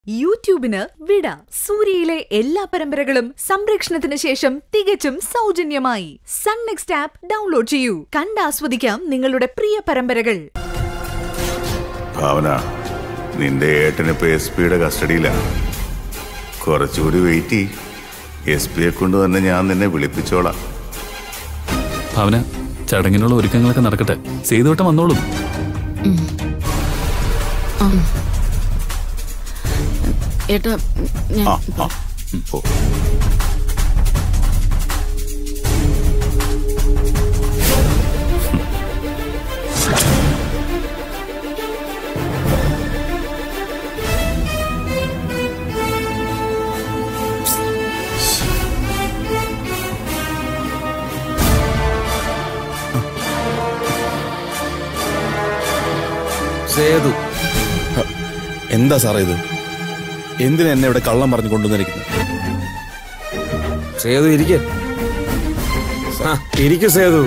യൂട്യൂബിന് വിട സൂര്യയിലെ എല്ലാ പരമ്പരകളും സംരക്ഷണത്തിന് ശേഷം തികച്ചും സൗജന്യമായി സൺ നെക്സ്റ്റ് ആപ്പ് ഡൗൺലോഡ് ചെയ്യൂ കണ്ടാസ്വദിക്കാം നിങ്ങളുടെ പ്രിയ പരമ്പരകൾ ഭാവന നിന്റെ ഏട്ടനിപ്പോ എസ് പിയുടെ കസ്റ്റഡിയിലാണ് കുറച്ചുകൂടി വെയിറ്റ് ചെയ് എസ് പിയെ കൊണ്ട് തന്നെ ഞാൻ നിന്നെ വിളിപ്പിച്ചോളാം ഭാവന ചടങ്ങിനുള്ള ഒരുക്കങ്ങളൊക്കെ നടക്കട്ടെ സേതുവട്ടം വന്നോളും ഏട്ടാ ഞാൻ ആ ആ ഉം, ഓ സേതു എന്താ സാറേ ഇത് എന്തിനാ എന്നെ ഇവിടെ കള്ളം പറഞ്ഞു കൊണ്ടുവന്നിരിക്കുന്നത് സേതു ഇരിക്ക ആ ഇരിക്കു സേതു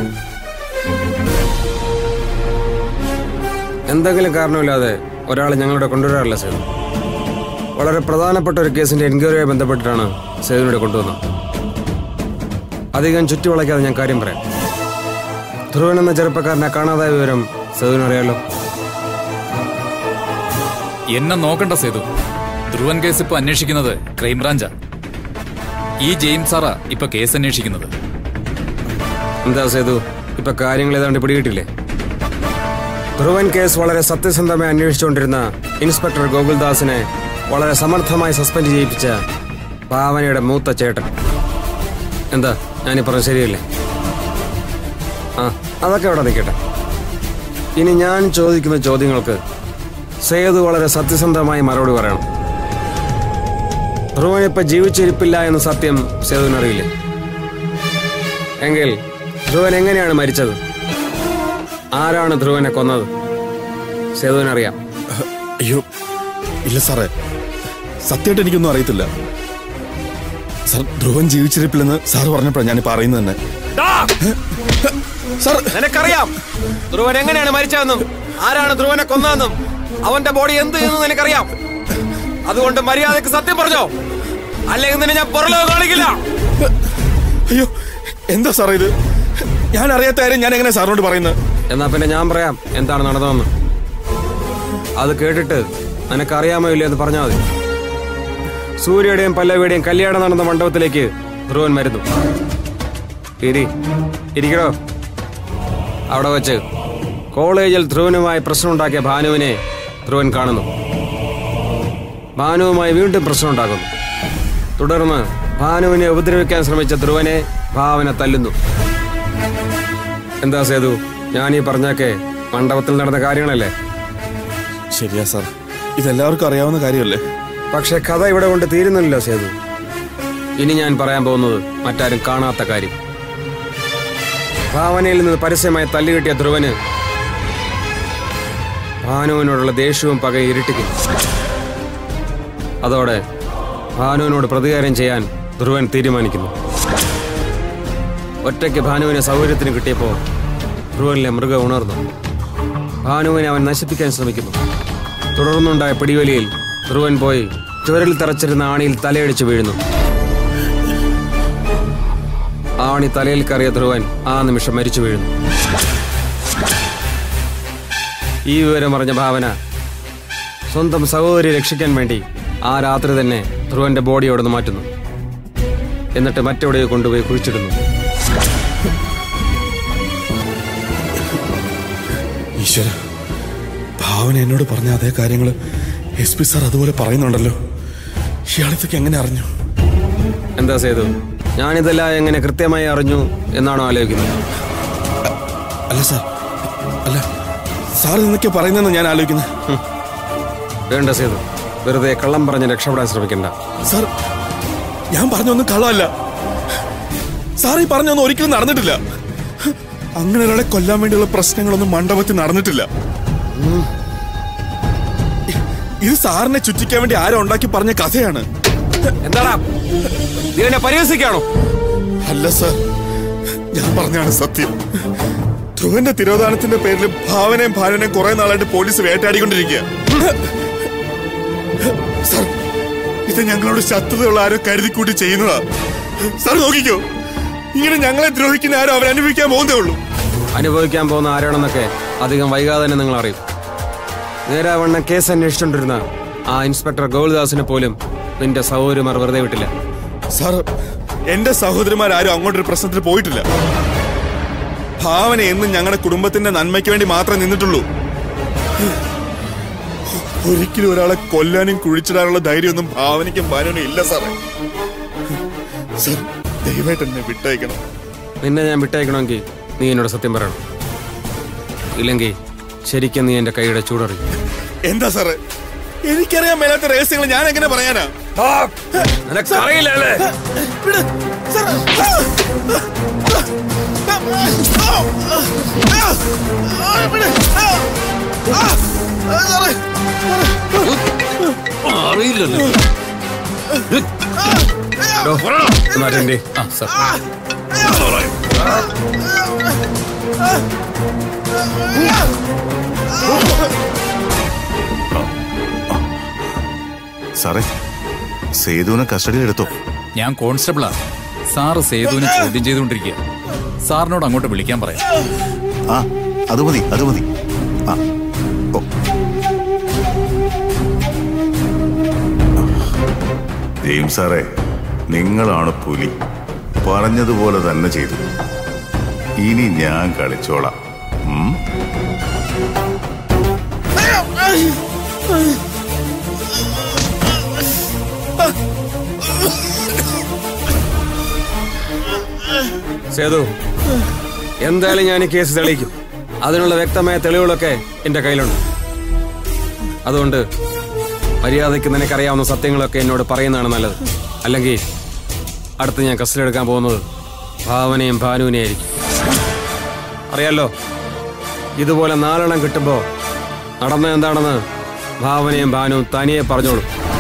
എന്തെങ്കിലും കാരണമില്ലാതെ ഒരാളെ ഞങ്ങളുടെ കൊണ്ടുവരാറില്ല സേതു വളരെ പ്രധാനപ്പെട്ട ഒരു കേസിന്റെ എൻക്വയറിയുമായി ബന്ധപ്പെട്ടിട്ടാണ് സേതുവിനെ കൊണ്ടുവന്നത് അധികം ചുറ്റുവളയ്ക്കാതെ ഞാൻ കാര്യം പറയാം ധ്രുവൻ എന്ന ചെറുപ്പക്കാരനെ കാണാതായ വിവരം സേതുവിനറിയാലോ എന്നെ നോക്കണ്ട സേതു ധ്രുവൻ കേസ് ഇപ്പൊ അന്വേഷിക്കുന്നത് ക്രൈംബ്രാഞ്ചാ ഈ ജെയിംസ് സാറാ ഇപ്പൊ കേസ് അന്വേഷിക്കുന്നത് എന്താ സേതു ഇപ്പൊ കാര്യങ്ങൾ ഏതാണ്ട് പിടികിട്ടില്ലേ ധ്രുവൻ കേസ് വളരെ സത്യസന്ധമായി അന്വേഷിച്ചുകൊണ്ടിരുന്ന ഇൻസ്പെക്ടർ ഗോകുൽദാസിനെ വളരെ സമർത്ഥമായി സസ്പെൻഡ് ചെയ്യിപ്പിച്ച ഭാവനയുടെ മൂത്ത ചേട്ടൻ എന്താ ഞാനീ പറഞ്ഞ ശരിയല്ലേ ആ അതൊക്കെ അവിടെ നിൽക്കട്ടെ ഇനി ഞാൻ ചോദിക്കുന്ന ചോദ്യങ്ങൾക്ക് സേതു വളരെ സത്യസന്ധമായി മറുപടി പറയണം ധ്രുവൻ ഇപ്പൊ ജീവിച്ചിരിപ്പില്ല എന്ന സത്യം സേതുവിനറിയില്ലേ എങ്കിൽ ധ്രുവൻ എങ്ങനെയാണ് മരിച്ചത് ആരാണ് ധ്രുവനെ കൊന്നത് സേതുവിനറിയാം അയ്യോ ഇല്ല സാറേ സത്യമായിട്ട് എനിക്കൊന്നും അറിയത്തില്ല സാർ ധ്രുവൻ ജീവിച്ചിരിപ്പില്ലെന്ന് സാർ പറഞ്ഞപ്പോഴാണ് ഞാൻ പറയുന്നത് തന്നെ സാർ നിനക്കറിയാം ധ്രുവൻ എങ്ങനെയാണ് മരിച്ചതെന്നും ആരാണ് ധ്രുവനെ കൊന്നതെന്നും അവന്റെ ബോഡി എന്ത് ചെയ്യുന്നു നിനക്കറിയാം അതുകൊണ്ട് മര്യാദക്ക് സത്യം പറഞ്ഞോ അല്ലെങ്കിൽ നിന്നെ ഞാൻ പുറലോകം കാണിക്കില്ല അയ്യോ എന്താ സാറേ ഇത് ഞാൻ അറിയാത്ത കാര്യം ഞാൻ എങ്ങനെ സാറിനോട് പറയുന്നത് എന്നാ പിന്നെ ഞാൻ പറയാം എന്താണ് നടന്നതെന്ന് അത് കേട്ടിട്ട് നിനക്കറിയാമോ ഇല്ലയോ എന്ന് പറഞ്ഞാൽ മതി സൂര്യയുടെയും പല്ലവിയുടെയും കല്യാണം നടന്ന മണ്ഡപത്തിലേക്ക് ധ്രുവൻ വരുന്നു ഇരി ഇരിക്കടോ അവിടെ വെച്ച് കോളേജിൽ ധ്രുവനുമായി പ്രശ്നമുണ്ടാക്കിയ ഭാനുവിനെ ധ്രുവൻ കാണുന്നു ഭാനുവുമായി വീണ്ടും പ്രശ്നമുണ്ടാക്കുന്നു തുടർന്ന് ഭാനുവിനെ ഉപദ്രവിക്കാൻ ശ്രമിച്ച ധ്രുവനെ ഭാവന തല്ലുന്നു എന്താ സേതു ഞാൻ ഈ പറഞ്ഞൊക്കെ മണ്ഡപത്തിൽ നടന്ന കാര്യങ്ങളല്ലേ ശരിയാ സാർ ഇതെല്ലാവർക്കും അറിയാവുന്ന കാര്യമല്ലേ പക്ഷെ കഥ ഇവിടെ കൊണ്ട് തീരുന്നില്ല സേതു ഇനി ഞാൻ പറയാൻ പോകുന്നത് മറ്റാരും കാണാത്ത കാര്യം ഭാവനയിൽ നിന്ന് പരസ്യമായി തല്ലുകിട്ടിയ ധ്രുവന് ഭാനുവിനോടുള്ള ദേഷ്യവും പകയും ഇരട്ടിക്കുന്നു അതോടെ ഭാനുവിനോട് പ്രതികാരം ചെയ്യാൻ ധ്രുവൻ തീരുമാനിക്കുന്നു ഒറ്റയ്ക്ക് ഭാനുവിനെ സൗകര്യത്തിന് കിട്ടിയപ്പോൾ ധ്രുവനിലെ മൃഗം ഉണർന്നു ഭാനുവിനെ അവൻ നശിപ്പിക്കാൻ ശ്രമിക്കുന്നു തുടർന്നുണ്ടായ പിടിവലിയിൽ ധ്രുവൻ പോയി ചുവരിൽ തറച്ചിരുന്ന ആണിയിൽ തലയടിച്ചു വീഴുന്നു ആണി തലയിൽ കറിയ ധ്രുവൻ ആ നിമിഷം മരിച്ചു വീഴുന്നു ഈ വിവരം അറിഞ്ഞ ഭാവന സ്വന്തം സഹോദരി രക്ഷിക്കാൻ വേണ്ടി ആ രാത്രി തന്നെ ധ്രുവന്റെ ബോഡി അവിടെ നിന്ന് മാറ്റുന്നു എന്നിട്ട് മറ്റെവിടെയോ കൊണ്ടുപോയി കുഴിച്ചിടുന്നു ഈശ്വര ഭാവന എന്നോട് പറഞ്ഞ അതേ കാര്യങ്ങൾ എസ് പി സാർ അതുപോലെ പറയുന്നുണ്ടല്ലോ ഇയാളിതൊക്കെ എങ്ങനെ അറിഞ്ഞു എന്താ സേതു ഞാനിതെല്ലാം എങ്ങനെ കൃത്യമായി അറിഞ്ഞു എന്നാണോ ആലോചിക്കുന്നത് അല്ല സാർ അല്ല സാർ ഇതൊക്കെ പറയുന്നതെന്ന് ഞാൻ ആലോചിക്കുന്നത് വേണ്ട സേതു വെറുതെ കള്ളം പറഞ്ഞ് രക്ഷപ്പെടാൻ ശ്രമിക്കണ്ട സാർ ഞാൻ പറഞ്ഞൊന്നും കള്ളമല്ല സാർ ഈ പറഞ്ഞൊന്നും ഒരിക്കലും നടന്നിട്ടില്ല അങ്ങനെ ഒരാളെ കൊല്ലാൻ വേണ്ടിയുള്ള പ്രശ്നങ്ങളൊന്നും മണ്ഡപത്തിൽ നടന്നിട്ടില്ല ഇത് സാറിനെ ചുറ്റിക്കാൻ വേണ്ടി ആരോ ഉണ്ടാക്കി പറഞ്ഞ കഥയാണ് എന്താടാ നീ എന്നെ പരിഹസിക്കാണോ അല്ല സാർ ഞാൻ പറഞ്ഞാണ് സത്യം ധ്രുവന്റെ തിരോധാനത്തിന്റെ പേരിൽ ഭാവനയും ഭാര്യനെയും കുറെ നാളായിട്ട് പോലീസ് വേട്ടയാടിക്കൊണ്ടിരിക്കുക സാർ ഇത് ഞങ്ങളോട് ശത്രുതയുള്ള ആരോ കരുതിക്കൂട്ടി ചെയ്യുന്നതാ സാർ നോക്കിക്കോ ഇങ്ങനെ ഞങ്ങളെ ദ്രോഹിക്കുന്ന ആരോ അവരനുഭവിക്കാൻ പോകുന്നേ ഉള്ളൂ അനുഭവിക്കാൻ പോകുന്ന ആരാണെന്നൊക്കെ അധികം വൈകാതെ തന്നെ നിങ്ങൾ അറിയും നേരാവണ്ണം കേസ് അന്വേഷിച്ചുകൊണ്ടിരുന്ന ആ ഇൻസ്പെക്ടർ ഗോകുൽദാസിനെ പോലും നിന്റെ സൗകര്യമാർ വെറുതെ വിട്ടില്ല സാർ എന്റെ സഹോദരിമാരും അങ്ങോട്ടൊരു പ്രശ്നത്തിൽ പോയിട്ടില്ല ഭാവന എന്നും ഞങ്ങളുടെ കുടുംബത്തിന്റെ നന്മയ്ക്ക് വേണ്ടി മാത്രമേ നിന്നിട്ടുള്ളൂ ഒരിക്കലും ഒരാളെ കൊല്ലാനും കുഴിച്ചിടാനുള്ള ധൈര്യമൊന്നും ഭാവനയ്ക്കും ഭാനുവിനും ഇല്ല സാറേ സാർ ദയവായിട്ട് എന്നെ വിട്ടയക്കണം നിന്നെ ഞാൻ വിട്ടയക്കണമെങ്കിൽ നീ എന്നോട് സത്യം പറയണം ഇല്ലെങ്കിൽ ശരിക്കും നീ എന്റെ കൈയുടെ ചൂടറിയും എന്താ സാറേ എനിക്കറിയാൻ മേലാത്ത രഹസ്യങ്ങൾ ഞാൻ എങ്ങനെ പറയാനാ നിനക്കറിയില്ലല്ലേ വിട്. സാർ. വിട്. ആ, സാറേ. അറിയില്ലല്ലോ മാറ്റേണ്ടി ആ സർ സാറേ സേതുവിനെ കസ്റ്റഡിയിലെടുത്തോ ഞാൻ കോൺസ്റ്റബിളാണ് സാറ് സേതുവിനെ ചോദ്യം ചെയ്തുകൊണ്ടിരിക്കുക സാറിനോട് അങ്ങോട്ട് വിളിക്കാൻ പറയാം ആ അത് മതി അത് മതി ആ ഓ ജെയിംസ് സാറേ നിങ്ങളാണ് പുലി പറഞ്ഞതുപോലെ തന്നെ ചെയ്തു ഇനി ഞാൻ കളിച്ചോളാം ഉം? സേതു എന്തായാലും ഞാൻ ഈ കേസ് തെളിയിക്കും അതിനുള്ള വ്യക്തമായ തെളിവുകളൊക്കെ എന്റെ കയ്യിലുണ്ട് അതുകൊണ്ട് മര്യാദയ്ക്ക് നിനക്കറിയാവുന്ന സത്യങ്ങളൊക്കെ എന്നോട് പറയുന്നതാണ് നല്ലത് അല്ലെങ്കിൽ അടുത്ത് ഞാൻ കസ്റ്റഡി എടുക്കാൻ പോകുന്നത് ഭാവനയും ഭാനുവിനെയും ആയിരിക്കും അറിയാലോ ഇതുപോലെ നാലെണ്ണം കിട്ടുമ്പോൾ നടന്ന എന്താണെന്ന് ഭാവനയും ഭാനുവും തനിയെ പറഞ്ഞോളൂ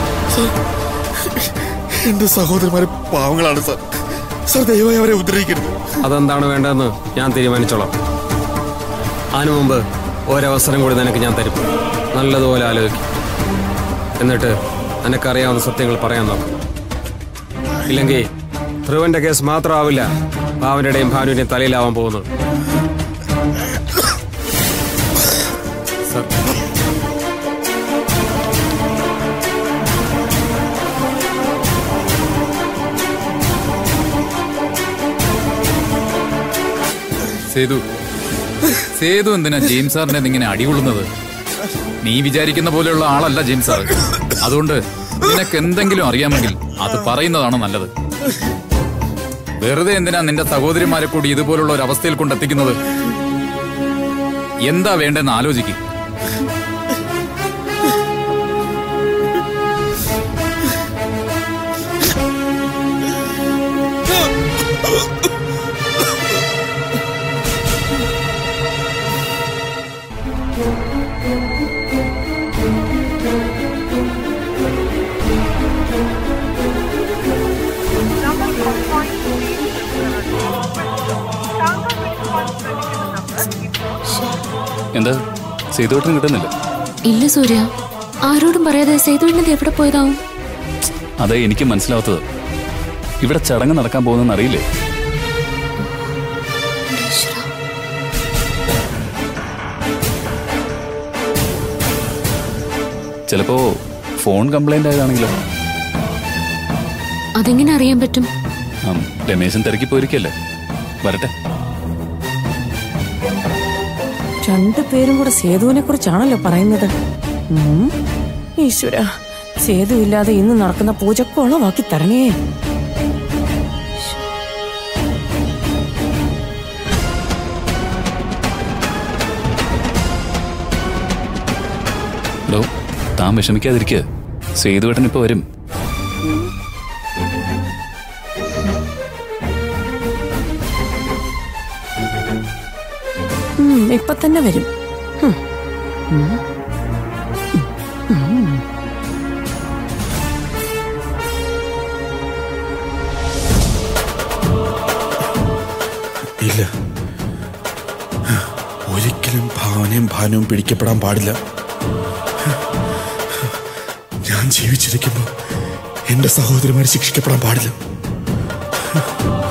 എന്റെ സഹോദരന്മാര് പാവങ്ങളാണ് സാർ സാർ ദയവായി അവരെ ഉദ്രവിക്കരുത് അതെന്താണ് വേണ്ടതെന്ന് ഞാൻ തീരുമാനിച്ചോളാം അതിനു മുമ്പ് ഒരവസരം കൂടി നിനക്ക് ഞാൻ തരും നല്ലതുപോലെ ആലോചിക്കും എന്നിട്ട് നിനക്കറിയാവുന്ന സത്യങ്ങൾ പറയാൻ നോക്കും ഇല്ലെങ്കിൽ ധ്രുവന്റെ കേസ് മാത്രമാവില്ല ഭാവനയുടെയും ഭാനുവിന്റെയും തലയിലാവാൻ പോകുന്നത് സേതു സേതു എന്തിനാ ജെയിംസ് സാറിനെ ഇങ്ങനെ അടികൊള്ളുന്നത് നീ വിചാരിക്കുന്ന പോലെയുള്ള ആളല്ല ജെയിംസ് സാർ അതുകൊണ്ട് നിനക്ക് എന്തെങ്കിലും അറിയാമെങ്കിൽ അത് പറയുന്നതാണ് നല്ലത് വെറുതെ എന്തിനാ നിന്റെ സഹോദരിമാരെ കൂടി ഇതുപോലുള്ള ഒരു അവസ്ഥയിൽ കൊണ്ടെത്തിക്കുന്നത് എന്താ വേണ്ടെന്ന് ആലോചിക്കും എന്താ സേതുവേട്ടന് കിട്ടുന്നില്ല ഇല്ല സൂര്യ ആരോടും പറയാതെ സേതുവിനത് എവിടെ പോയതാവും അതെ എനിക്ക് മനസ്സിലാവാത്തത് ഇവിടെ ചടങ്ങ് നടക്കാൻ പോകുന്നെന്ന് അറിയില്ലേ ചിലപ്പോ ഫോൺ കംപ്ലൈന്റ് ആയതാണെങ്കിലോ അതെങ്ങനെ അറിയാൻ പറ്റും ആം, രമേശൻ തിരക്കി പോയിരിക്കല്ലേ വരട്ടെ രണ്ടു പേരും കൂടെ സേതുവിനെ കുറിച്ചാണല്ലോ പറയുന്നത് ഉം. ഈശ്വര സേതു ഇല്ലാതെ ഇന്ന് നടക്കുന്ന പൂജക്കോളമാക്കി തരണേ ഹലോ താൻ വിഷമിക്കാതിരിക്കുക സേതുവേട്ടൻ ഇപ്പൊ വരും ഉം, ഇപ്പൊ തന്നെ വരും ഹും. ഉം. ഉം. ഇല്ല ഒരിക്കലും ഭാവനയും ഭാനുവും പിടിക്കപ്പെടാൻ പാടില്ല ഞാൻ ജീവിച്ചിരിക്കുമ്പോൾ എന്റെ സഹോദരിമാർ ശിക്ഷിക്കപ്പെടാൻ പാടില്ല